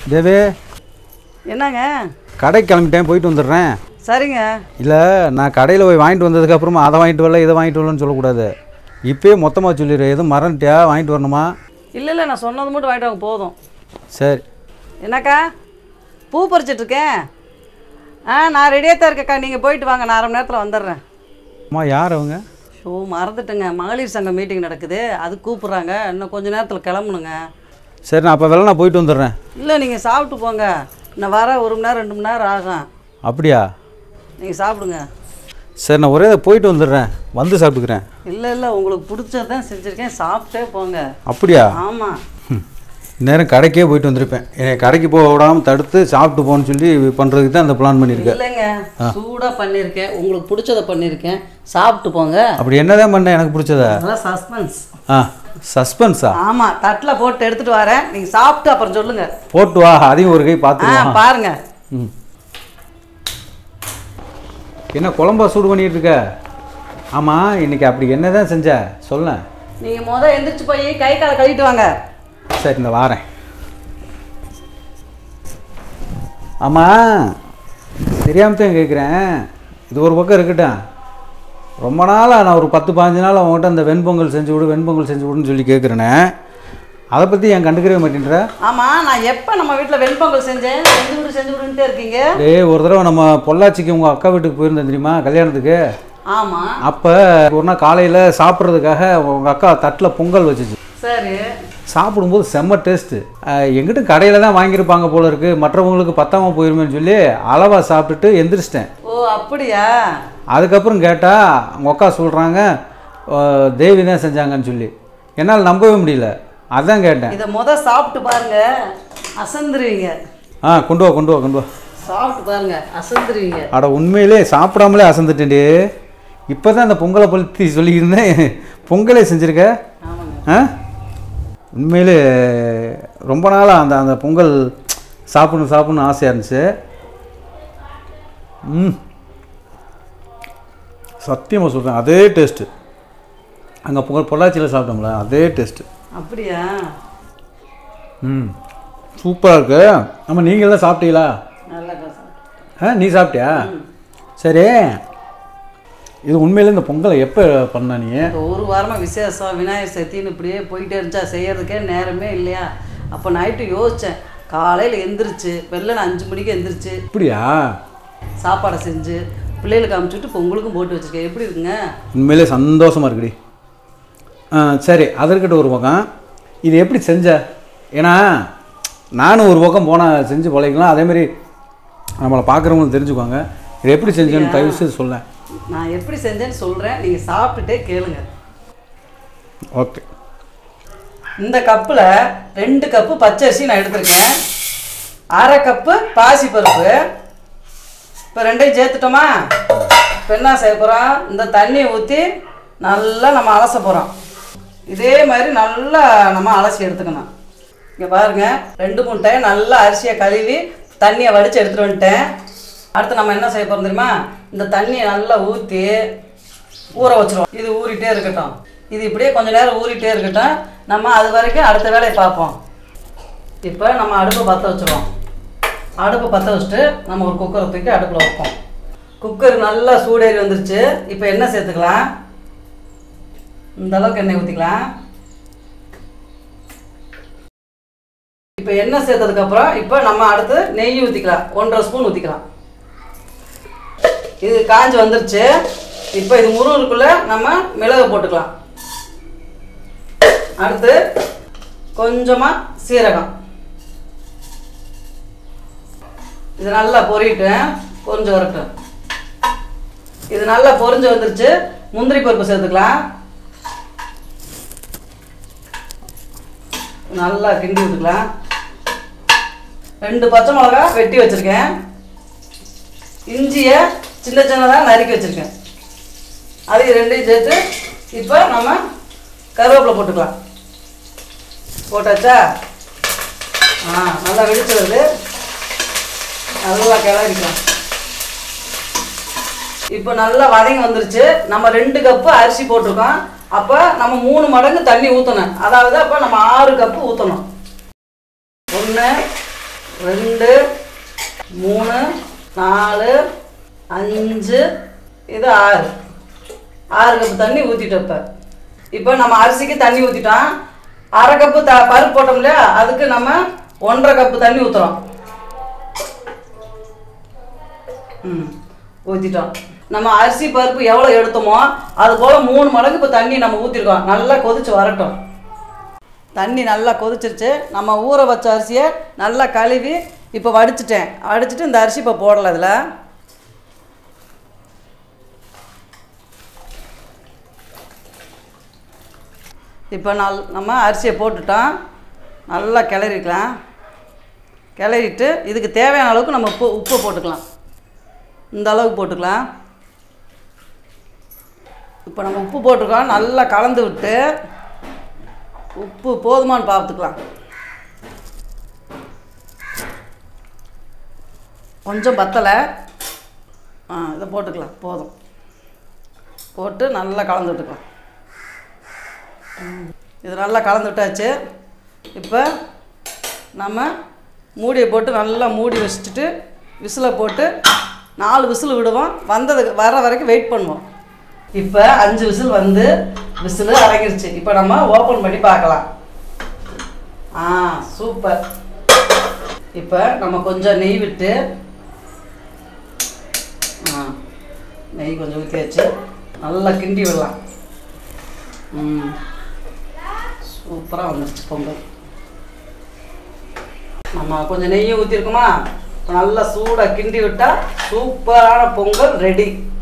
தேவே என்னங்க கடைக்கு கிளம்பிட்டேன் போயிட்டு வந்துடுறேன் சரிங்க இல்லை நான் கடையில் போய் வாங்கிட்டு வந்ததுக்கப்புறமா அதை வாங்கிட்டு வரல இதை வாங்கிட்டு வரலன்னு சொல்லக்கூடாது இப்போயே மொத்தமாக சொல்லிடு எதுவும் மறந்துட்டியா வாங்கிட்டு வரணுமா இல்லை இல்லை நான் சொன்னது மட்டும் வாங்கிட்டு வாங்க போதும் சரி என்னக்கா பூ பறிச்சிட்டு இருக்கேன் ஆ நான் ரெடியாக தான் இருக்கேக்கா நீங்கள் போயிட்டு வாங்க நான் அரை மணி நேரத்தில் வந்துடுறேன் அம்மா யார் அவங்க ஷோ மறந்துட்டேங்க மகளிர் சங்கம் மீட்டிங் நடக்குது அது கூப்பிட்றாங்க இன்னும் கொஞ்ச நேரத்தில் கிளம்பணுங்க சரி நான் அப்போ வேலை நான் போயிட்டு வந்துடுறேன் இல்லை நீங்கள் சாப்பிட்டு போங்க நான் வர ஒரு மணி நேரம் ரெண்டு மணி நேரம் ஆகும் அப்படியா நீங்கள் சாப்பிடுங்க சரி நான் ஒரே போயிட்டு வந்துடுறேன் வந்து சாப்பிட்டுக்கிறேன் இல்லை இல்லை உங்களுக்கு பிடிச்சது தான் செஞ்சுருக்கேன் சாப்பிட்டே போங்க அப்படியா ஆமாம் ம். இந்நேரம் கடைக்கே போயிட்டு வந்திருப்பேன் என்னை கடைக்கு போக விடாமல் தடுத்து சாப்பிட்டு போன்னு சொல்லி பண்ணுறதுக்கு தான் அந்த பிளான் பண்ணியிருக்கேன் இல்லைங்க சூடாக பண்ணியிருக்கேன் உங்களுக்கு பிடிச்சத பண்ணியிருக்கேன் சாப்பிட்டு போங்க அப்படி என்னதான் பண்ண எனக்கு பிடிச்சத அதெல்லாம் சஸ்பென்ஸ் ஆ சஸ்பென்ஸா ஆமாம் தட்டில் போட்டு எடுத்துகிட்டு வரேன் நீங்கள் சாப்பிட்டு அப்புறம் சொல்லுங்கள் போட்டு வா அதையும் ஒரு கை ஆ பார்த்துக்கலாம் பாருங்க ம் என்ன குழம்பா சூடு பண்ணிட்டு இருக்க ஆமாம் இன்னைக்கு அப்படி என்ன தான் செஞ்ச சொல்ல நீங்கள் முத எந்திரிச்சு போய் கை காலை கழுவிட்டு வாங்க சரி இந்த வாரேன் ஆமாம் தெரியாமல் தான் கேட்குறேன் இது ஒரு பக்கம் இருக்கட்டும் ரொம்ப நாளாக நான் ஒரு பத்து பாஞ்சு நாள் அவங்ககிட்ட அந்த வெண்பொங்கல் செஞ்சு விடு வெண்பொங்கல் செஞ்சு விடுன்னு சொல்லி கேட்குறேனே அதை பற்றி என் கண்டுக்கவே மாட்டேன்ற ஆமாம் நான் எப்போ நம்ம வீட்டில் வெண்பொங்கல் செஞ்சேன் செஞ்சு விடு செஞ்சு விடுன்ட்டே இருக்கீங்க டேய் ஒரு தடவை நம்ம பொள்ளாச்சிக்கு உங்கள் அக்கா வீட்டுக்கு போயிருந்தேன் தெரியுமா கல்யாணத்துக்கு ஆமாம் அப்போ ஒரு நாள் காலையில் சாப்பிட்றதுக்காக உங்கள் அக்கா தட்டில் பொங்கல் வச்சுச்சு சரி சாப்பிடும்போது செம்ம டேஸ்ட்டு எங்கிட்ட கடையில் தான் வாங்கியிருப்பாங்க போல இருக்குது மற்றவங்களுக்கு பத்தாம போயிருமேன்னு சொல்லி அளவாக சாப்பிட்டுட்டு எந்திரிச்சிட்டேன் ஓ அப்படியா அதுக்கப்புறம் கேட்டால் அவங்க அக்கா சொல்கிறாங்க தேவி தான் செஞ்சாங்கன்னு சொல்லி என்னால் நம்பவே முடியல அதான் கேட்டேன் இதை முத சாப்பிட்டு பாருங்க அசந்துருவீங்க ஆ கொண்டு வா கொண்டு வா கொண்டு வா சாப்பிட்டு பாருங்க அசந்துருவீங்க அட உண்மையிலே சாப்பிடாமலே அசந்துட்டேன்டி இப்போ தான் அந்த பொங்கலை பற்றி சொல்லியிருந்தேன் பொங்கலே செஞ்சுருக்க ஆமாங்க ஆ உண்மையிலே ரொம்ப நாளாக அந்த அந்த பொங்கல் சாப்பிடணும் சாப்பிடணும் ஆசையாக இருந்துச்சு ம் சத்தியமாக சொல்கிறேன் அதே டேஸ்ட்டு அங்கே பொங்கல் பொள்ளாச்சியில் சாப்பிட்டோம்ல அதே டேஸ்ட்டு அப்படியா ம் சூப்பராக இருக்கு ஆமாம் நீங்களாம் சாப்பிட்டீங்களா நல்லா சாப்பிட்டு ஆ நீ சாப்பிட்டியா சரி இது உண்மையிலே இந்த பொங்கலை எப்போ பண்ண நீ இந்த ஒரு வாரமாக விசேஷம் விநாயகர் சதுர்த்தின்னு இப்படியே போயிட்டே இருந்துச்சா செய்யறதுக்கே நேரமே இல்லையா அப்போ நைட்டு யோசித்தேன் காலையில் எந்திரிச்சு வெள்ளன அஞ்சு மணிக்கு எந்திரிச்சு அப்படியா சாப்பாடை செஞ்சு பிள்ளைகளுக்கு அமுச்சுட்டு இப்போ உங்களுக்கும் போட்டு வச்சுருக்கேன் எப்படி இருக்குங்க உண்மையிலே சந்தோஷமாக இருக்குடி ஆ சரி அதற்கிட்ட ஒரு பக்கம் இது எப்படி செஞ்ச ஏன்னா நானும் ஒரு பக்கம் போனால் செஞ்சு பழகிக்கலாம் அதேமாரி நம்மளை பார்க்குறவங்களும் தெரிஞ்சுக்குவாங்க இது எப்படி செஞ்சேன்னு தயவு செய்து சொல்லேன் நான் எப்படி செஞ்சேன்னு சொல்கிறேன் நீங்கள் சாப்பிட்டுட்டே கேளுங்க ஓகே இந்த கப்பில் ரெண்டு கப்பு பச்சரிசி நான் எடுத்திருக்கேன் அரை கப்பு பாசிப்பருப்பு இப்போ ரெண்டையும் சேர்த்துட்டோமா இப்போ என்ன செய்ய போகிறோம் இந்த தண்ணியை ஊற்றி நல்லா நம்ம அலச போகிறோம் இதே மாதிரி நல்லா நம்ம அலசி எடுத்துக்கணும் இங்கே பாருங்க ரெண்டு மூணு டைம் நல்லா அரிசியை கழுவி தண்ணியை வடித்து எடுத்துகிட்டு வந்துட்டேன் அடுத்து நம்ம என்ன செய்ய போகிறோம் தெரியுமா இந்த தண்ணியை நல்லா ஊற்றி ஊற வச்சிருவோம் இது ஊறிட்டே இருக்கட்டும் இது இப்படியே கொஞ்ச நேரம் ஊறிட்டே இருக்கட்டும் நம்ம அது வரைக்கும் அடுத்த வேலையை பார்ப்போம் இப்போ நம்ம அடுப்பை பற்ற வச்சிருவோம் அடுப்பை பற்ற வச்சுட்டு நம்ம ஒரு குக்கரை தூக்கி அடுப்பில் வைப்போம் குக்கர் நல்லா சூடேறி வந்துருச்சு இப்போ என்ன சேர்த்துக்கலாம் இந்த அளவுக்கு எண்ணெய் ஊற்றிக்கலாம் இப்போ எண்ணெய் சேர்த்ததுக்கப்புறம் இப்போ நம்ம அடுத்து நெய் ஊற்றிக்கலாம் ஒன்றரை ஸ்பூன் ஊற்றிக்கலாம் இது காஞ்சு வந்துருச்சு இப்போ இது முருகனுக்குள்ள நம்ம மிளகு போட்டுக்கலாம் அடுத்து கொஞ்சமாக சீரகம் இது நல்லா பொரிட்டு பொரிஞ்சு வரட்டும் இது நல்லா பொரிஞ்சு வந்துருச்சு முந்திரி பருப்பு சேர்த்துக்கலாம் நல்லா கிண்டி விட்டுக்கலாம் ரெண்டு பச்சை மிளகா வெட்டி வச்சுருக்கேன் இஞ்சியை சின்ன சின்னதாக நறுக்கி வச்சுருக்கேன் அதையும் ரெண்டையும் சேர்த்து இப்போ நம்ம கருவேப்பிலை போட்டுக்கலாம் போட்டாச்சா ஆ நல்லா வெடிச்சு வருது நல்லா கிளறிக்கலாம் இப்போ நல்லா வதங்கி வந்துருச்சு நம்ம ரெண்டு கப்பு அரிசி போட்டிருக்கோம் அப்போ நம்ம மூணு மடங்கு தண்ணி ஊற்றணும் அதாவது அப்போ நம்ம ஆறு கப்பு ஊற்றணும் ஒன்று ரெண்டு மூணு நாலு அஞ்சு இது ஆறு ஆறு கப்பு தண்ணி ஊற்றிட்டோம் இப்போ இப்போ நம்ம அரிசிக்கு தண்ணி ஊற்றிட்டோம் அரை கப்பு த பருப்பு போட்டோம் இல்லையா அதுக்கு நம்ம ஒன்றரை கப்பு தண்ணி ஊற்றுறோம் ம் ஊற்றிட்டோம் நம்ம அரிசி பருப்பு எவ்வளோ எடுத்தோமோ அது போல் மூணு மடங்கு இப்போ தண்ணி நம்ம ஊற்றிருக்கோம் நல்லா கொதிச்சு வரட்டும் தண்ணி நல்லா கொதிச்சிருச்சு நம்ம ஊற வச்ச அரிசியை நல்லா கழுவி இப்போ வடிச்சிட்டேன் வடிச்சிட்டு இந்த அரிசி இப்போ போடலை இதில் இப்போ நல் நம்ம அரிசியை போட்டுட்டோம் நல்லா கிளறிக்கலாம் கிளறிட்டு இதுக்கு தேவையான அளவுக்கு நம்ம உப்பு உப்பு போட்டுக்கலாம் இந்த அளவுக்கு போட்டுக்கலாம் இப்போ நம்ம உப்பு போட்டிருக்கோம் நல்லா கலந்து விட்டு உப்பு போதுமான்னு பார்த்துக்கலாம் கொஞ்சம் பத்தலை ஆ இதை போட்டுக்கலாம் போதும் போட்டு நல்லா கலந்து விட்டுக்கலாம் ம், இது நல்லா கலந்து விட்டாச்சு இப்போ நம்ம மூடியை போட்டு நல்லா மூடி வச்சுட்டு விசிலை போட்டு நாலு விசில் விடுவோம் வந்ததுக்கு வர வரைக்கும் வெயிட் பண்ணுவோம் இப்போ அஞ்சு விசில் வந்து விசில் அடங்கிருச்சு இப்போ நம்ம ஓப்பன் பண்ணி பார்க்கலாம் ஆ சூப்பர் இப்போ நம்ம கொஞ்சம் நெய் விட்டு ஆ நெய் கொஞ்சம் ஊற்றி வச்சு நல்லா கிண்டி விடலாம் ம் சூப்பராக வந்துருச்சு பொங்கல் நம்ம கொஞ்சம் நெய்யும் ஊற்றிருக்கோமா நல்லா சூடாக கிண்டி விட்டால் சூப்பரான பொங்கல் ரெடி